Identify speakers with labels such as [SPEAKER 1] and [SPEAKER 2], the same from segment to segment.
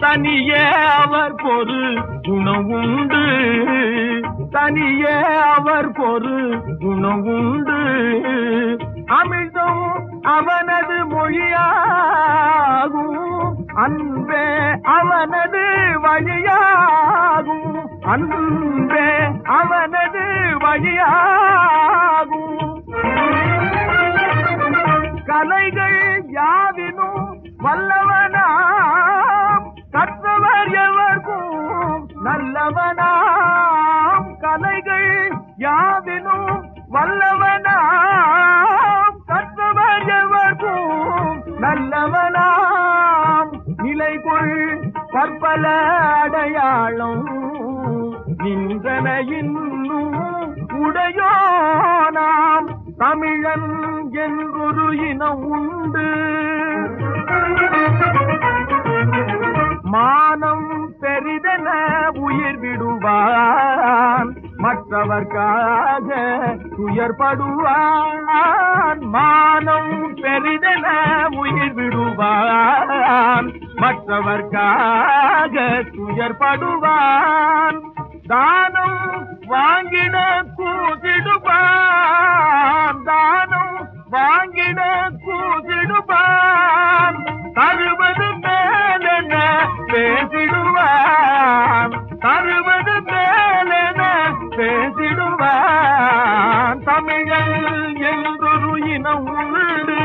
[SPEAKER 1] தனியே அவர் பொரு குணவுண்டு தனியே அவர் பொரு குணவுண்டு அமிழ்தும் அவனது மொழியாகும் அன்பே அவனது வழியாகும் அன்பே அவனது வழியாகும் கலைகள் யாவினும் வல்லவனாம் கற்றவர் எவர்க்கும் நல்லவனாம் கலைகள் யாவினும் வல்லவனாம் கற்றவர் எவர்க்கும் நல்லவனாம் நிலைகொள் பற்பல அடையாளம் நின்றன இன்னும் உடையோனாம் தமிழன் என்றொரு இனம் உண்டு மானம் பெரிதென உயிர் விடுவான் மற்றவர்க்காக துயர்படுவான் மானம் பெரிதென உயிர் விடுவான் மற்றவர்க்காக துயர்படுவான் தானம் வாங்கிட கூதிடுவான் தானம் வாங்கிட கூதிடுவான் தருவது மேலென பேசிடுவான் தருவது மேலென பேசிடுவான் தமிழன் என்றொரு இனம் உண்டு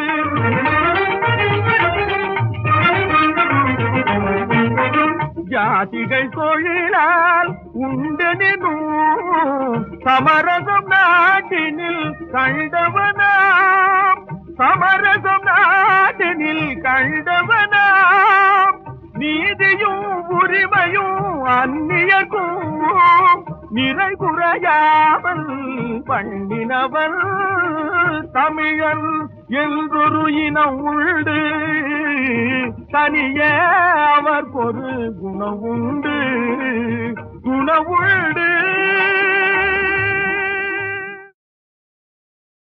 [SPEAKER 1] ஜாதிகள் தொழிலால் உண்டெனும் சமரசம் நாட்டினில் கண்டவனாம் சமரசம் நாட்டினில் கண்டவனாம் நீதியும் உரிமையும் அந்நியக்கும் நிறை குறையாமல் பண்ணினவன் தமிழன் என்றொரு இனம் உண்டு தனியே அவர் பொரு குணவுண்டு குணவுண்டு